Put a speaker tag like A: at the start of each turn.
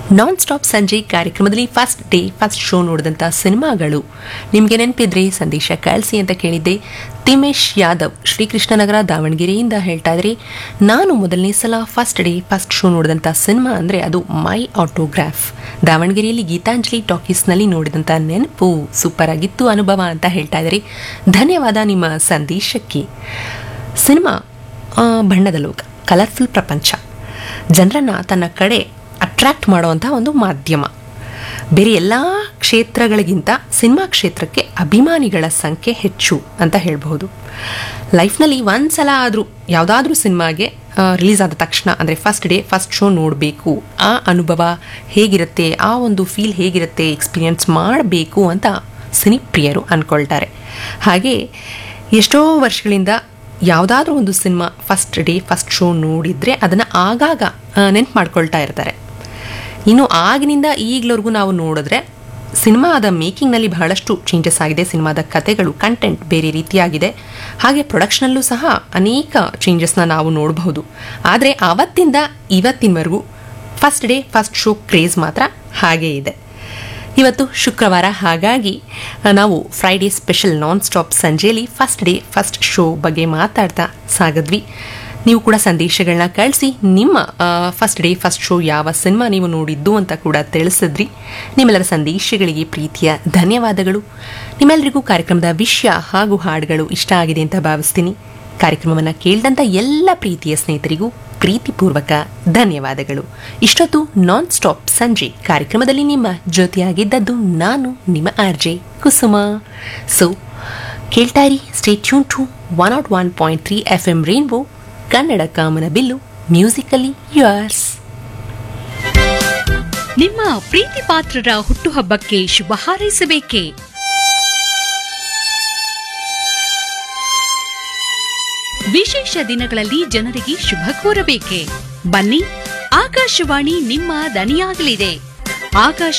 A: non stop ಸಂಜೆ ಕಾರ್ಯಕ್ರಮದಲ್ಲಿ first day first show ನೋಡಿದಂಥ ಸಿನಿಮಾಗಳು ನಿಮಗೆ ನೆನಪಿದ್ರೆ ಸಂದೇಶ ಕಳಿಸಿ ಅಂತ ಕೇಳಿದ್ದೆ ತಿಮೇಶ್ ಯಾದವ್ ಶ್ರೀಕೃಷ್ಣನಗರ ದಾವಣಗೆರೆಯಿಂದ ಹೇಳ್ತಾ ಇದ್ರಿ ನಾನು ಮೊದಲನೇ ಸಲ ಫಸ್ಟ್ ಡೇ ಫಸ್ಟ್ ಶೋ ನೋಡಿದಂಥ ಸಿನಿಮಾ ಅಂದರೆ ಅದು ಮೈ ಆಟೋಗ್ರಾಫ್ ದಾವಣಗೆರೆಯಲ್ಲಿ ಗೀತಾಂಜಲಿ ಟಾಕೀಸ್ನಲ್ಲಿ ನೋಡಿದಂಥ ನೆನಪು ಸೂಪರ್ ಆಗಿತ್ತು ಅನುಭವ ಅಂತ ಹೇಳ್ತಾ ಇದ್ರಿ ಧನ್ಯವಾದ ನಿಮ್ಮ ಸಂದೇಶಕ್ಕೆ ಸಿನಿಮಾ ಆ, ಬಣ್ಣದ ಲೋಕ ಕಲರ್ಫುಲ್ ಪ್ರಪಂಚ ಜನರನ್ನು ತನ್ನ ಕಡೆ ಅಟ್ರಾಕ್ಟ್ ಮಾಡುವಂಥ ಒಂದು ಮಾಧ್ಯಮ ಬೇರೆ ಎಲ್ಲ ಕ್ಷೇತ್ರಗಳಿಗಿಂತ ಸಿನಿಮಾ ಕ್ಷೇತ್ರಕ್ಕೆ ಅಭಿಮಾನಿಗಳ ಸಂಖ್ಯೆ ಹೆಚ್ಚು ಅಂತ ಹೇಳ್ಬಹುದು ಲೈಫ್ನಲ್ಲಿ ಒಂದು ಸಲ ಆದರೂ ಯಾವುದಾದ್ರೂ ಸಿನಿಮಾಗೆ ರಿಲೀಸ್ ಆದ ತಕ್ಷಣ ಅಂದರೆ ಫಸ್ಟ್ ಡೇ ಫಸ್ಟ್ ಶೋ ನೋಡಬೇಕು ಆ ಅನುಭವ ಹೇಗಿರುತ್ತೆ ಆ ಒಂದು ಫೀಲ್ ಹೇಗಿರುತ್ತೆ ಎಕ್ಸ್ಪೀರಿಯನ್ಸ್ ಮಾಡಬೇಕು ಅಂತ ಸಿನಿಪ್ರಿಯರು ಅಂದ್ಕೊಳ್ತಾರೆ ಹಾಗೆ ಎಷ್ಟೋ ವರ್ಷಗಳಿಂದ ಯಾವುದಾದ್ರೂ ಒಂದು cinema first day first show ನೋಡಿದರೆ ಅದನ್ನು ಆಗಾಗ ನೆನ್ಪು ಮಾಡ್ಕೊಳ್ತಾ ಇರ್ತಾರೆ ಇನ್ನು ಆಗಿನಿಂದ ಈಗಲವರೆಗೂ ನಾವು ನೋಡಿದ್ರೆ ಸಿನಿಮಾದ ಮೇಕಿಂಗ್ನಲ್ಲಿ ಬಹಳಷ್ಟು ಚೇಂಜಸ್ ಆಗಿದೆ ಸಿನಿಮಾದ ಕತೆಗಳು ಕಂಟೆಂಟ್ ಬೇರೆ ರೀತಿಯಾಗಿದೆ ಹಾಗೆ ಪ್ರೊಡಕ್ಷನಲ್ಲೂ ಸಹ ಅನೇಕ ಚೇಂಜಸ್ನ ನಾವು ನೋಡಬಹುದು ಆದರೆ ಆವತ್ತಿಂದ ಇವತ್ತಿನವರೆಗೂ first day first show craze ಮಾತ್ರ ಹಾಗೇ ಇದೆ ಇವತ್ತು ಶುಕ್ರವಾರ ಹಾಗಾಗಿ ಆ, ನಾವು ಫ್ರೈಡೇ ಸ್ಪೆಷಲ್ ನಾನ್ ಸ್ಟಾಪ್ ಸಂಜೆಯಲ್ಲಿ ಫಸ್ಟ್ ಡೇ ಫಸ್ಟ್ ಶೋ ಬಗ್ಗೆ ಮಾತಾಡ್ತಾ ಸಾಗಿದ್ವಿ ನೀವು ಕೂಡ ಸಂದೇಶಗಳನ್ನ ಕಳಿಸಿ ನಿಮ್ಮ ಫಸ್ಟ್ ಡೇ ಫಸ್ಟ್ ಶೋ ಯಾವ ಸಿನಿಮಾ ನೀವು ನೋಡಿದ್ದು ಅಂತ ಕೂಡ ತಿಳಿಸಿದ್ರಿ ನಿಮ್ಮೆಲ್ಲರ ಸಂದೇಶಗಳಿಗೆ ಪ್ರೀತಿಯ ಧನ್ಯವಾದಗಳು ನಿಮ್ಮೆಲ್ಲರಿಗೂ ಕಾರ್ಯಕ್ರಮದ ವಿಷಯ ಹಾಗೂ ಹಾಡುಗಳು ಇಷ್ಟ ಆಗಿದೆ ಅಂತ ಭಾವಿಸ್ತೀನಿ ಕಾರ್ಯಕ್ರಮವನ್ನು ಕೇಳಿದಂಥ ಎಲ್ಲ ಪ್ರೀತಿಯ ಸ್ನೇಹಿತರಿಗೂ ಪ್ರೀತಿಪೂರ್ವಕ ಧನ್ಯವಾದಗಳು ಇಷ್ಟೊತ್ತು ನಾನ್ ಸ್ಟಾಪ್ ಸಂಜೆ ಕಾರ್ಯಕ್ರಮದಲ್ಲಿ ನಿಮ್ಮ ಜೊತೆಯಾಗಿದ್ದದ್ದು ನಾನು ನಿಮ್ಮ ಆರ್ಜೆ ಕುಸುಮ ಸೊ ಕೇಳ್ತಾ ಇರಿ stay tune to one not one point three F M rainbow Kannada ಕಾಮನ ಬಿಲ್ಲು ಮ್ಯೂಸಿಕಲಿ ಯುವರ್ಸ್
B: ನಿಮ್ಮ ಪ್ರೀತಿ ಪಾತ್ರರ ಹುಟ್ಟುಹಬ್ಬಕ್ಕೆ ಶುಭ ಹಾರೈಸಬೇಕೇ ವಿಶೇಷ ದಿನಗಳಲ್ಲಿ ಜನರಿಗೆ ಶುಭ ಕೋರಬೇಕೆ ಬನ್ನಿ ಆಕಾಶವಾಣಿ ನಿಮ್ಮ ದನಿಯಾಗಲಿದೆ ಆಕಾಶ